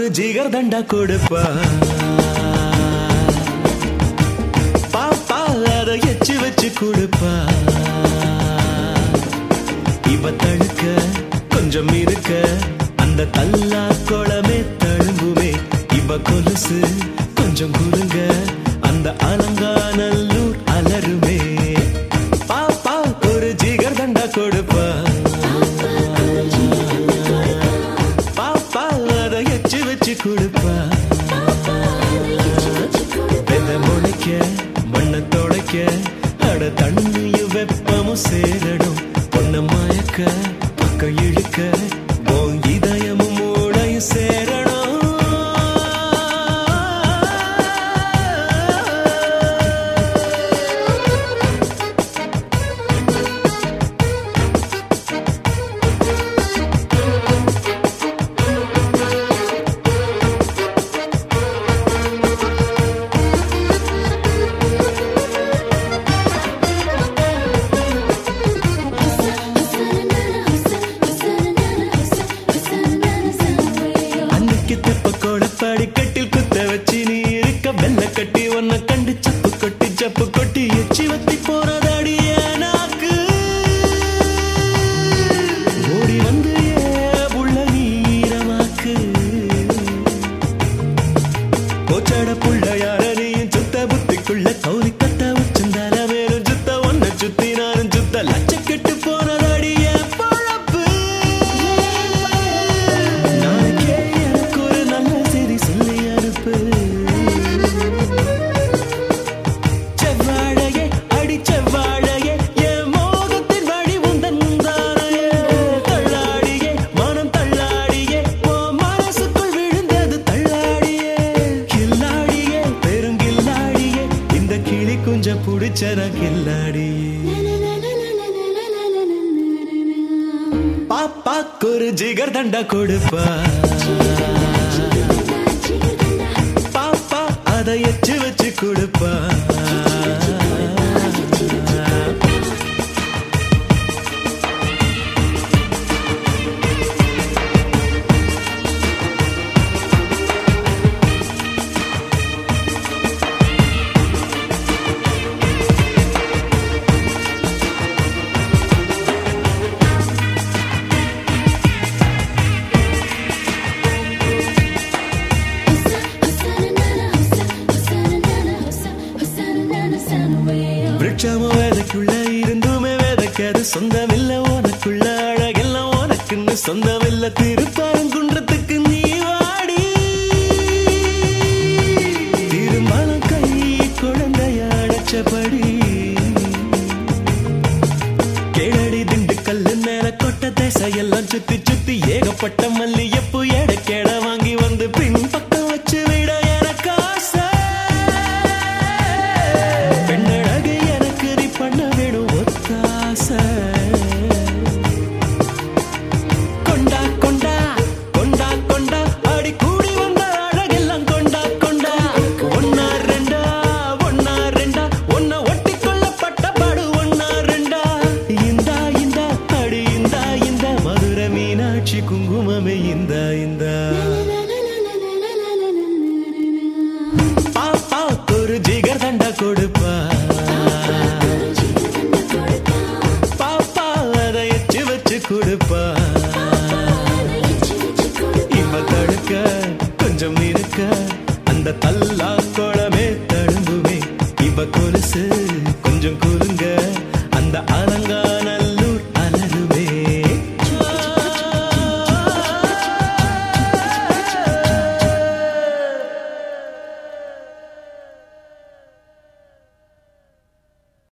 ஜிகர் தண்டா கொடுப்பா பாப்பா அதை எச்சு வச்சு கொடுப்பா இவ தடுக்க கொஞ்சம் இருக்க அந்த தல்லா குளமே தழும்புமே இவ கொலுசு கொஞ்சம் குறுங்க அந்த அலங்காநல்லூர் அலருமே பாப்பா ஒரு ஜிகர் தண்டா கொடுப்பா பாப்பா அதை எச்சு வச்சு கொடுப்பா வெத முளைக்க மண்ணை தொடைக்க அட தண்ணியும் வெப்பமும் சேரடும் பொண்ண மயக்க பக்கம் இழுக்க உன் இதயமும் மூளையும் சேரணும் அன்னைக்கு தெப்ப கோடப்பாடி கட்டில் குத்த வச்சு நீ இருக்க வெள்ள கட்டி உன்னை கண்டு சப்பு கொட்டி சப்பு கொட்டி எச்சி வத்தி போறதாடி நாக்கு ஓடி வந்து ஏ புள்ள நீரமாக்கு கோச்சாட புள்ள யார நீயும் சுத்த புத்திக்குள்ள கௌரி கத்த உச்சுந்தால மேலும் சுத்த ஒன்ன சுத்தி நானும் சுத்த லட்ச கெட்டு போனதாடி என் பொழப்பு நாளைக்கே எனக்கு ஒரு நல்ல செய்தி சொல்லி அனுப்பு செவ்வாழையே அடி செவ்வாழையே என் மோகத்தின் வழி உந்தன் தாரையே தள்ளாடியே மனம் தள்ளாடியே உன் மனசுக்குள் விழுந்தது தள்ளாடியே கில்லாடியே பெருங்கில்லாடியே இந்த கிளி குஞ்ச புடிச்சன கில்லாடியே பாப்பாக்கு ஒரு ஜிகர் தண்டா கொடுப்பா பாப்பா அதை எச்சு வச்சு கொடுப்பா விருட்சமும் வேதைக்குள்ள இருந்துமே வேதைக்காது சொந்தமில்ல உனக்குள்ள அழகெல்லாம் உனக்குன்னு சொந்தமில்ல திருப்பாரங்குன்றத்துக்கு நீ வாடி திருமணம் கை குழந்தைய அடைச்சபடி கேளடி திண்டுக்கல்லு மேல கொட்ட தேசையெல்லாம் சுத்தி சுத்தி ஏகப்பட்ட மல்லியப்பு எடக்கேட வாங்கி வந்து பின் பக்கம் வச்சு விட எனக்கு ஆசை பெண்ணழகு எனக்கு நீ பண்ண வேணும் ஒத்தாசை கொண்டா கொண்டா கொண்டா கொண்டா அடி கூடி வந்த அழகெல்லாம் கொண்டா கொண்டா ஒன்னா ரெண்டா ஒன்னா ரெண்டா ஒன்ன ஒட்டி கொள்ளப்பட்ட பாடு ஒன்னா ரெண்டா இந்தா இந்தா அடி இந்தா இந்த மதுரை மீனாட்சி குங்குமமே இந்தா இந்தா பாப்பா ஒரு ஜிகர் தண்டா கொடுப்பா பாப்பா அதை எச்சு வச்சு கொடுப்பா இவ தடுக்க கொஞ்சம் இருக்க அந்த தள்ள